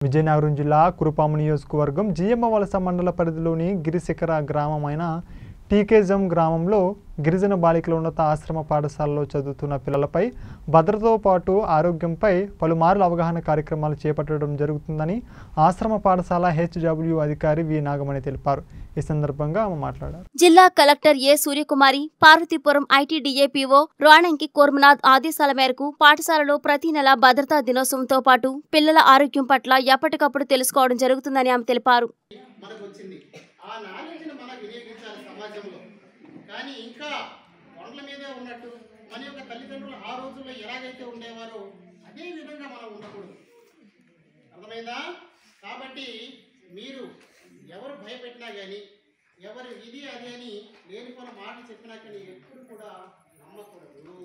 విజయనగరం జిల్లా కురుపాము నియోజకవర్గం జియమ్మ వలస మండల పరిధిలోని గిరిశిఖర గ్రామమైన టీకేజం గ్రామంలో గిరిజన బాలికల ఉన్నత ఆశ్రమ పాఠశాలలో చదువుతున్న పిల్లలపై భద్రతతో పాటు ఆరోగ్యంపై పలుమార్లు అవగాహన కార్యక్రమాలు చేపట్టడం జరుగుతుందని ఆశ్రమ పాఠశాల హెచ్డబ్ల్యూ అధికారి వి నాగమణి తెలిపారు ఈ సందర్భంగా ఆమె మాట్లాడారు జిల్లా collector A Suryakumari Parvathipuram ITDA PO Ranamki Kormanath ఆదేశాల మేరకు పాఠశాలలో ప్రతి నెల భద్రతా దినోత్సవంతో పాటు పిల్లల ఆరోగ్యం పట్ల ఎప్పటికప్పుడు తెలుసుకోవడం జరుగుతుందని ఆమె తెలిపారు మనకు వచ్చింది ఆ నాలెడ్జ్ని మనం వినియోగించాలి సమాజంలో కానీ ఇంకా కొండల మీదే ఉన్నట్టు మన యొక్క తల్లిదండ్రులు ఆ రోజుల్లో ఎలాగైతే ఉండేవారో అదే విధంగా మనం ఉండకూడదు అర్థమైందా కాబట్టి మీరు ఎవరు భయపెట్టినా కానీ ఎవరు ఇది అది అని లేని కొన్ని మాటలు చెప్పినా కానీ ఎప్పుడు కూడా నమ్మకూడదు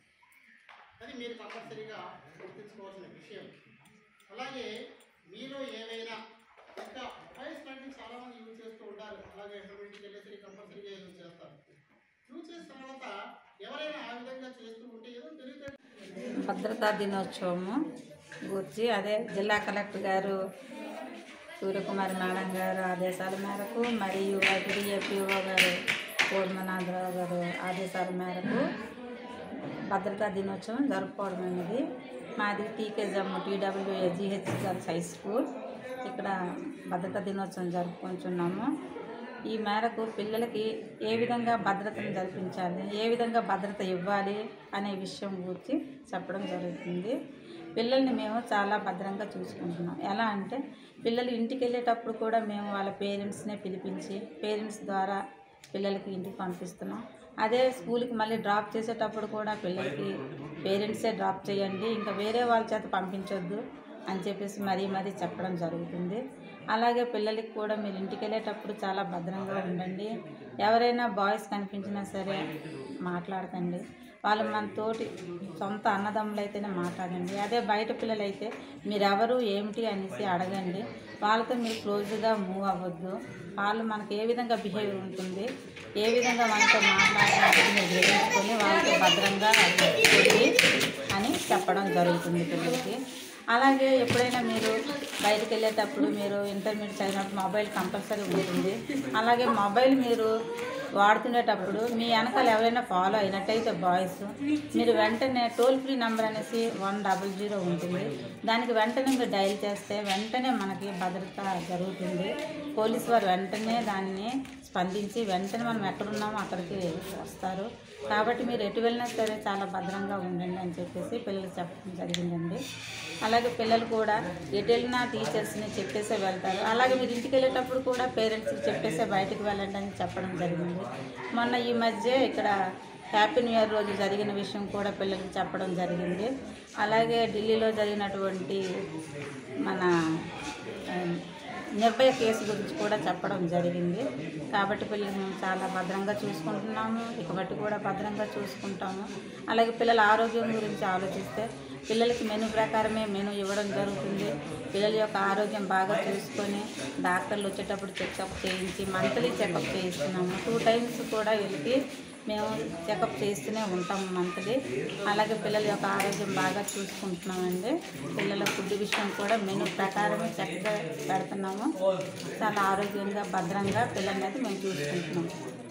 అది మీరు కంపల్సరీగా గుర్తుంచుకోవాల్సిన విషయం అలాగే మీలో ఏవైనా ఇంకా వాయిస్ లాంటివి చాలా మంది యూజ్ చేస్తూ ఉంటారు అలాగే ఇంటర్మీడియట్కి వెళ్ళేసరికి కంపల్సరీగా యూజ్ చేస్తారు యూజ్ చేసిన తర్వాత ఎవరైనా ఆ విధంగా చేస్తూ ఉంటే ఏదో తెలియదు భద్రతా దినోత్సవము గురించి అదే జిల్లా కలెక్టర్ గారు సూర్యకుమారి మేడం గారు ఆదేశాల మేరకు మరియు ఐటీడీఎఫ్ఈఓ గారు పూర్ణనాథరావు గారు ఆదేశాల మేరకు భద్రతా దినోత్సవం జరుపుకోవడం అనేది మాది టీకేజమ్ TWA GH girls high school ఇక్కడ భద్రతా దినోత్సవం జరుపుకుంటున్నాము ఈ మేరకు పిల్లలకి ఏ విధంగా భద్రతను కల్పించాలి ఏ విధంగా భద్రత ఇవ్వాలి అనే విషయం గురించి చెప్పడం జరుగుతుంది పిల్లల్ని మేము చాలా భద్రంగా చూసుకుంటున్నాం ఎలా అంటే పిల్లలు ఇంటికి వెళ్ళేటప్పుడు కూడా మేము వాళ్ళ పేరెంట్స్నే పిలిపించి పేరెంట్స్ ద్వారా పిల్లలకి ఇంటికి పంపిస్తున్నాం అదే స్కూల్కి మళ్ళీ డ్రాప్ చేసేటప్పుడు కూడా పిల్లలకి పేరెంట్సే డ్రాప్ చేయండి ఇంకా వేరే వాళ్ళ చేత పంపించొద్దు అని చెప్పేసి మరీ మరీ చెప్పడం జరుగుతుంది అలాగే పిల్లలకి కూడా మీరు ఇంటికి వెళ్ళేటప్పుడు చాలా భద్రంగా ఉండండి ఎవరైనా బాయ్స్ కనిపించినా సరే మాట్లాడకండి వాళ్ళు మన తోటి సొంత అన్నదమ్ములు అయితేనే మాట్లాడండి అదే బయట పిల్లలైతే మీరెవరు ఏమిటి అనేసి అడగండి వాళ్ళతో మీరు క్లోజ్గా మూవ్ అవ్వద్దు వాళ్ళు మనకు ఏ విధంగా బిహేవియర్ ఉంటుంది ఏ విధంగా మనతో మాట్లాడాలి మీరు గ్రహించుకొని వాళ్ళతో భద్రంగా వెళ్ళి అని చెప్పడం జరుగుతుంది పిల్లలకి అలాగే ఎప్పుడైనా మీరు బయటకు వెళ్ళేటప్పుడు మీరు ఇంటర్మీడియట్ చదివినప్పుడు మొబైల్ కంపల్సరీ ఉంటుంది అలాగే మొబైల్ మీరు వాడుతునేటప్పుడు మీ వెనకాల ఎవరైనా ఫాలో అయినట్టయితే బాయ్స్ మీరు వెంటనే టోల్ ఫ్రీ నెంబర్ అనేసి వన్ డబల్ జీరో ఉంటుంది దానికి వెంటనే మీరు డైల్ చేస్తే వెంటనే మనకి భద్రత జరుగుతుంది పోలీస్ వారు వెంటనే దాన్ని స్పందించి వెంటనే మనం ఎక్కడున్నామో అక్కడికి వస్తారు కాబట్టి మీరు ఎటు వెళ్ళినా సరే చాలా భద్రంగా ఉండండి అని చెప్పేసి పిల్లలకు చెప్పడం జరిగిందండి అలాగే పిల్లలు కూడా ఎటు వెళ్ళినా టీచర్స్ని చెప్పేసే వెళ్తారు అలాగే మీరు ఇంటికి వెళ్ళేటప్పుడు కూడా పేరెంట్స్కి చెప్పేసే బయటకు వెళ్ళండి అని చెప్పడం జరిగింది మొన్న ఈ మధ్య ఇక్కడ హ్యాపీ న్యూ ఇయర్ రోజు జరిగిన విషయం కూడా పిల్లలకి చెప్పడం జరిగింది అలాగే ఢిల్లీలో జరిగినటువంటి మన ఆ, నిర్భయ కేసు గురించి కూడా చెప్పడం జరిగింది కాబట్టి పిల్లలు మేము చాలా భద్రంగా చూసుకుంటున్నాము ఇక బట్టి కూడా భద్రంగా చూసుకుంటాము అలాగే పిల్లల ఆరోగ్యం గురించి ఆలోచిస్తే పిల్లలకి మెను ప్రకారమే మెను ఇవ్వడం జరుగుతుంది పిల్లల యొక్క ఆరోగ్యం బాగా చూసుకొని డాక్టర్లు వచ్చేటప్పుడు చెకప్ చేయించి మంత్లీ చెకప్ చేయిస్తున్నాము టూ టైమ్స్ కూడా వీళ్ళకి మేము చెకప్ చేస్తూనే ఉంటాము మంత్లీ అలాగే పిల్లల యొక్క ఆరోగ్యం బాగా చూసుకుంటున్నామండి పిల్లల ఫుడ్ విషయం కూడా మెను ప్రకారమే చక్కగా పెడుతున్నాము చాలా ఆరోగ్యంగా భద్రంగా పిల్లల్ని అయితే మేము చూసుకుంటున్నాము